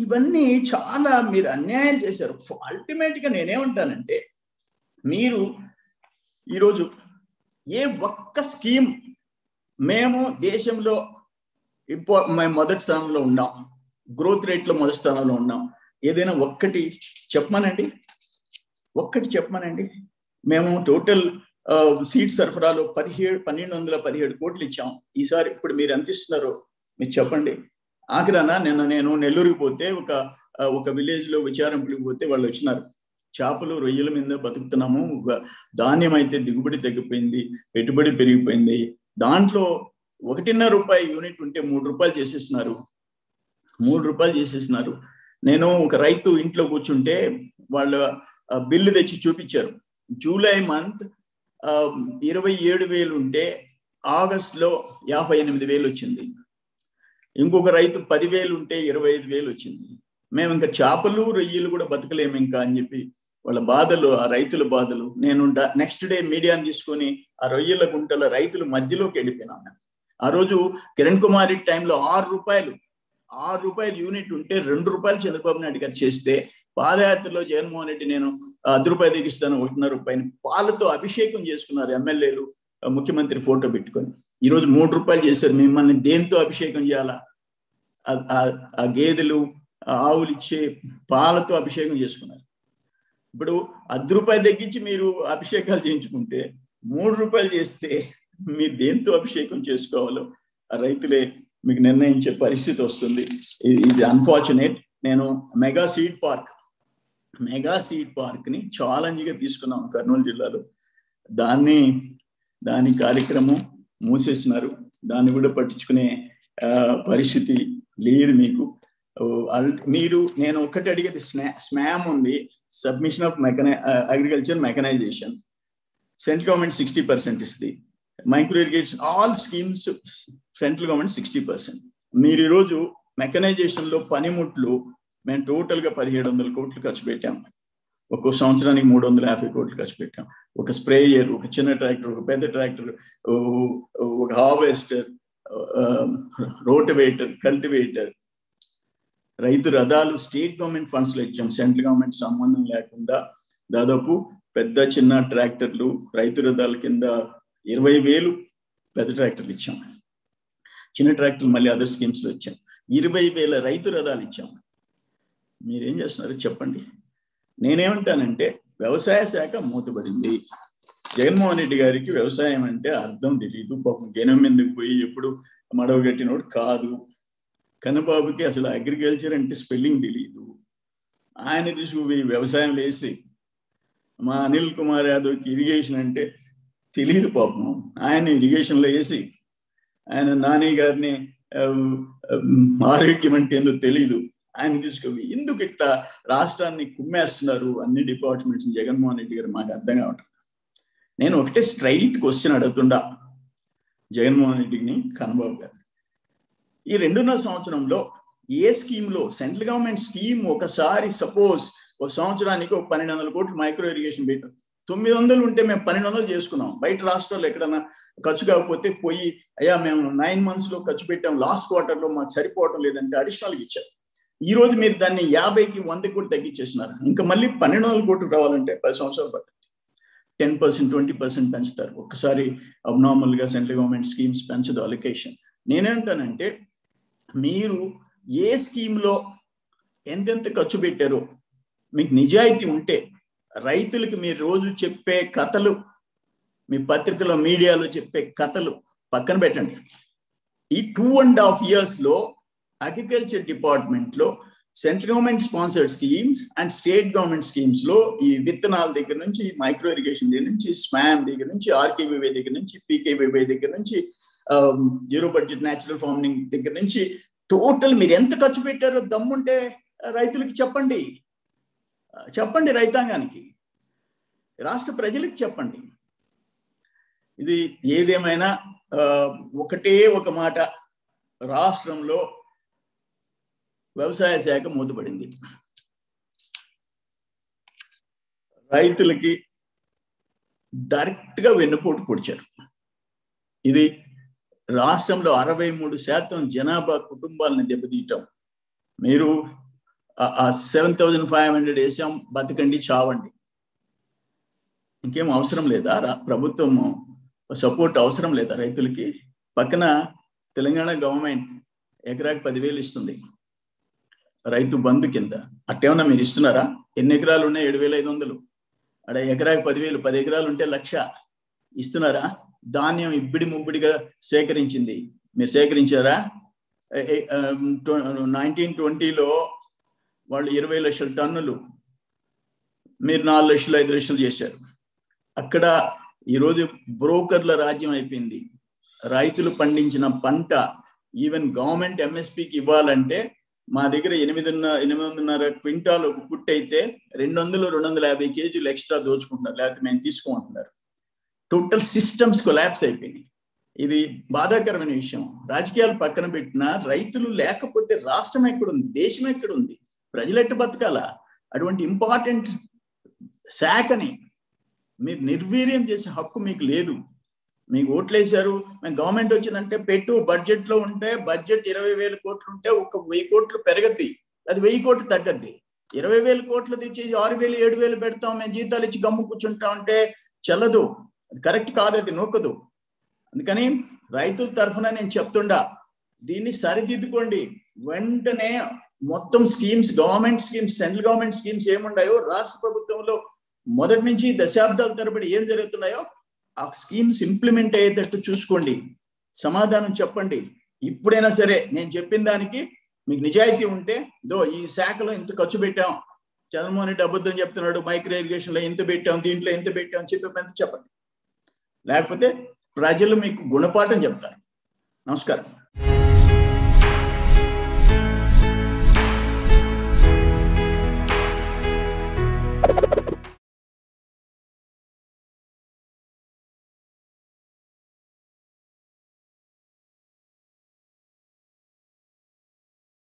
ఇవన్నీ చాలా మీరు అన్యాయం చేశారు అల్టిమేట్ గా నేనేమంటానంటే మీరు ఈరోజు ఏ ఒక్క స్కీమ్ మేము దేశంలో ఇంపో మేము మొదటి స్థానంలో ఉన్నాం గ్రోత్ రేట్లో మొదటి స్థానంలో ఉన్నాం ఏదైనా ఒక్కటి చెప్పమనండి ఒక్కటి చెప్పమనండి మేము టోటల్ సీట్ సరఫరాలో పదిహేడు పన్నెండు వందల పదిహేడు కోట్లు ఇచ్చాం ఈసారి ఇప్పుడు మీరు ఎంత ఇస్తున్నారో మీరు చెప్పండి ఆఖరాన నిన్న నేను నెల్లూరుకి పోతే ఒక ఒక విలేజ్ లో విచారింపులకు పోతే వాళ్ళు వచ్చినారు చేపలు రొయ్యల మీద బతుకుతున్నాము ధాన్యం అయితే దిగుబడి తగ్గిపోయింది పెట్టుబడి పెరిగిపోయింది దాంట్లో ఒకటిన్నర రూపాయి యూనిట్ ఉంటే మూడు రూపాయలు చేసేస్తున్నారు మూడు రూపాయలు చేసేస్తున్నారు నేను ఒక రైతు ఇంట్లో కూర్చుంటే వాళ్ళ బిల్లు తెచ్చి చూపించారు జూలై మంత్ ఇరవై ఏడు వేలు ఉంటే ఆగస్ట్ లో యాభై ఎనిమిది వేలు వచ్చింది ఇంకొక రైతు పదివేలు ఉంటే ఇరవై ఐదు వేలు వచ్చింది మేము ఇంకా చేపలు రొయ్యలు కూడా బతకలేము ఇంకా అని చెప్పి వాళ్ళ బాధలు ఆ రైతుల బాధలు నేను నెక్స్ట్ డే మీడియాని తీసుకొని ఆ రొయ్యల గుంటల రైతుల మధ్యలోకి వెళ్ళిపోయినాను ఆ రోజు కిరణ్ కుమార్ రెడ్డి టైంలో ఆరు రూపాయలు ఆరు రూపాయలు యూనిట్ ఉంటే రెండు రూపాయలు చంద్రబాబు నాయుడు గారు చేస్తే పాదయాత్రలో జగన్మోహన్ రెడ్డి నేను అర్ధ రూపాయలు దిగిస్తాను ఒకటిన్నర రూపాయలు పాలతో అభిషేకం చేసుకున్నారు ఎమ్మెల్యేలు ముఖ్యమంత్రి ఫోటో పెట్టుకొని ఈరోజు మూడు రూపాయలు చేశారు మిమ్మల్ని దేంతో అభిషేకం చేయాలా ఆ గేదెలు ఆవులు ఇచ్చే పాలతో అభిషేకం చేసుకున్నారు ఇప్పుడు అర్ధ రూపాయలు తగ్గించి మీరు అభిషేకాలు చేయించుకుంటే మూడు రూపాయలు చేస్తే మీరు దేంతో అభిషేకం చేసుకోవాలో ఆ రైతులే మీకు నిర్ణయించే పరిస్థితి వస్తుంది ఇది అన్ఫార్చునేట్ నేను mega seed park mega seed park ని ఛాలెంజ్ గా తీసుకున్నాం కర్నూలు జిల్లాలో దాన్ని దాని కార్యక్రమం మూసేసినారు దాన్ని కూడా పట్టించుకునే పరిస్థితి లేదు మీకు మీరు నేను ఒక్కటి అడిగేది స్నా స్మామ్ ఉంది సబ్మిషన్ ఆఫ్ మెకనై agriculture mechanization central government sixty percent ఇస్తుంది micro irrigation all schemes central government sixty percent మీరు ఈరోజు మెకనైజేషన్ లో పనిముట్లు మేము టోటల్ గా పదిహేడు వందల కోట్లు ఖర్చు పెట్టాం ఒక్కో సంవత్సరానికి మూడు వందల యాభై కోట్లు ఖర్చు పెట్టాం ఒక స్ప్రేయర్ ఒక చిన్న ట్రాక్టర్ ఒక పెద్ద ట్రాక్టర్ ఒక హార్వెస్టర్ రోటివేటర్ కల్టివేటర్ రైతు రథాలు స్టేట్ గవర్నమెంట్ ఫండ్స్ లో ఇచ్చాం సెంట్రల్ గవర్నమెంట్ సంబంధం లేకుండా దాదాపు పెద్ద చిన్న ట్రాక్టర్లు రైతు రథాల కింద ఇరవై వేలు పెద్ద ట్రాక్టర్లు ఇచ్చాం చిన్న ట్రాక్టర్లు మళ్ళీ అదర్ స్కీమ్స్ లో ఇచ్చాం ఇరవై వేల రైతు రథాలు ఇచ్చాం మీరేం చేస్తున్నారు చెప్పండి నేనేమంటానంటే వ్యవసాయ శాఖ మూతబడింది జగన్మోహన్ రెడ్డి గారికి వ్యవసాయం అంటే అర్థం తెలియదు పాపం జనం ఎందుకు పోయి ఎప్పుడు మడవ కట్టినోడు కాదు కన్నబాబుకి అసలు అగ్రికల్చర్ అంటే స్పెల్లింగ్ తెలియదు ఆయన తీసుకుపోయి వ్యవసాయం వేసి మా అనిల్ కుమార్ యాదవ్కి ఇరిగేషన్ అంటే తెలియదు పాపం ఆయన ఇరిగేషన్లో వేసి ఆయన నాని గారిని ఆరోగ్యం అంటే ఏందో తెలియదు ఆయన తీసుకుపోయి ఎందుకు ఇట్లా రాష్ట్రాన్ని కుమ్మేస్తున్నారు అన్ని డిపార్ట్మెంట్స్ జగన్మోహన్ రెడ్డి గారు మాకు అర్థం కావటం నేను ఒకటే స్ట్రైట్ క్వశ్చన్ అడుగుతుండా జగన్మోహన్ రెడ్డిని కన్నబాబు గారు ఈ రెండున్నర సంవత్సరంలో ఏ స్కీమ్ లో సెంట్రల్ గవర్నమెంట్ స్కీమ్ ఒకసారి సపోజ్ ఒక సంవత్సరానికి ఒక పన్నెండు వందల కోట్లు మైక్రో ఇరిగేషన్ పెట్టాం తొమ్మిది వందలు ఉంటే మేము పన్నెండు వందలు చేసుకున్నాం బయట రాష్ట్రాల్లో ఎక్కడన్నా ఖర్చు కాకపోతే పోయి అయ్యా మేము నైన్ మంత్స్ లో ఖర్చు పెట్టాం లాస్ట్ క్వార్టర్ లో మాకు సరిపోవటం లేదంటే అడిషనల్ ఇచ్చారు ఈ రోజు మీరు దాన్ని యాభైకి వందకి కూడా తగ్గించేసినారు ఇంకా మళ్ళీ పన్నెండు వందల కోట్లు రావాలంటే పది సంవత్సరాలు పడుతుంది టెన్ పర్సెంట్ ట్వంటీ పర్సెంట్ పెంచుతారు ఒక్కసారి అబ్నార్మల్ గా సెంట్రల్ గవర్నమెంట్ స్కీమ్స్ పెంచదు అలొకేషన్ నేనేంటానంటే మీరు ఏ స్కీమ్లో ఎంతెంత ఖర్చు పెట్టారో మీకు నిజాయితీ ఉంటే రైతులకి మీరు రోజు చెప్పే కథలు మీ పత్రికలో మీడియాలో చెప్పే కథలు పక్కన పెట్టండి ఈ టూ అండ్ హాఫ్ ఇయర్స్ లో అగ్రికల్చర్ డిపార్ట్మెంట్ లో central government sponsored schemes and state government schemes లో ఈ విత్తనాల దగ్గర నుంచి మైక్రో ఇరిగేషన్ దగ్గర నుంచి స్వామ్ దగ్గర నుంచి ఆర్కేవీవై దగ్గర నుంచి పీకేవీవై దగ్గర నుంచి జీరో బడ్జెట్ న్యాచురల్ ఫార్మింగ్ దగ్గర నుంచి టోటల్ మీరు ఎంత ఖర్చు పెట్టారో దమ్ముంటే రైతులకి చెప్పండి చెప్పండి రైతాంగానికి రాష్ట్ర ప్రజలకు చెప్పండి ఇది ఏదేమైనా ఒకటే ఒక మాట రాష్ట్రంలో వ్యవసాయ శాఖ మూతపడింది రైతులకి డైరెక్ట్ గా వెన్నుపోటు పొడిచారు ఇది రాష్ట్రంలో అరవై మూడు శాతం జనాభా కుటుంబాలను దెబ్బతీయటం మీరు సెవెన్ థౌజండ్ ఫైవ్ హండ్రెడ్ వేసాం బతకండి చావండి ఇంకేం అవసరం లేదా ప్రభుత్వం సపోర్ట్ అవసరం లేదా రైతులకి పక్కన తెలంగాణ గవర్నమెంట్ ఎకరాకి పదివేలు ఇస్తుంది రైతు బంధు కింద అట్టేమన్నా మీరు ఇస్తున్నారా ఎన్ని ఎకరాలు ఉన్నాయి ఏడు వేల ఐదు వందలు అక్కడ ఎకరాకి పదివేలు పది ఎకరాలు ఉంటే లక్ష ఇస్తున్నారా ధాన్యం ఇబ్బడి ముబ్బడిగా సేకరించింది మీరు సేకరించారా నైన్టీన్ ట్వంటీలో వాళ్ళు ఇరవై లక్షల టన్నులు మీరు నాలుగు లక్షలు ఐదు లక్షలు చేశారు అక్కడ ఈరోజు బ్రోకర్ల రాజ్యం అయిపోయింది రైతులు పండించిన పంట ఈవెన్ గవర్నమెంట్ ఎంఎస్పికి ఇవ్వాలంటే మా దగ్గర ఎనిమిదిన్న ఎనిమిదిన్నర క్వింటాల్ ఒక పుట్టు అయితే రెండు వందలు రెండు వందల యాభై కేజీలు ఎక్స్ట్రా దోచుకుంటున్నారు లేకపోతే మేము తీసుకోమంటున్నారు టోటల్ సిస్టమ్స్ కొలాప్స్ అయిపోయినాయి ఇది బాధాకరమైన విషయం రాజకీయాలు పక్కన పెట్టిన రైతులు లేకపోతే రాష్ట్రం ఎక్కడుంది దేశం ఎక్కడుంది ప్రజలు ఎట్టు బతకాలా అటువంటి ఇంపార్టెంట్ శాఖని మీరు నిర్వీర్యం చేసే హక్కు మీకు లేదు మీకు ఓట్లేశారు మేము గవర్నమెంట్ వచ్చిందంటే పెట్టు బడ్జెట్ లో ఉంటే బడ్జెట్ ఇరవై వేల కోట్లు ఉంటే ఒక వెయ్యి కోట్లు పెరగద్ది అది వెయ్యి కోట్లు తగ్గద్ది ఇరవై వేల కోట్లు తెచ్చి ఆరు వేలు ఏడు వేలు పెడతాం మేము జీతాలు ఇచ్చి గమ్ము కూర్చుంటాం అంటే చెల్లదు అది కరెక్ట్ కాదు అది నొక్కదు అందుకని రైతుల తరఫున నేను చెప్తుండా దీన్ని సరిదిద్దుకోండి వెంటనే మొత్తం schemes government schemes central government schemes ఏముండాయో రాష్ట్ర ప్రభుత్వంలో మొదటి నుంచి దశాబ్దాల తరబడి ఏం జరుగుతున్నాయో ఆ స్కీమ్స్ ఇంప్లిమెంట్ అయ్యేటట్టు చూసుకోండి సమాధానం చెప్పండి ఇప్పుడైనా సరే నేను చెప్పిన దానికి మీకు నిజాయితీ ఉంటే దో ఈ శాఖలో ఇంత ఖర్చు పెట్టాం చంద్రమోహన్ రెడ్డి అబద్ధం చెప్తున్నాడు మైక్రో ఇరిగేషన్ లో ఇంత పెట్టాం దీంట్లో ఎంత పెట్టాం చెప్పేంత చెప్పండి లేకపోతే ప్రజలు మీకు గుణపాఠం చెప్తారు నమస్కారం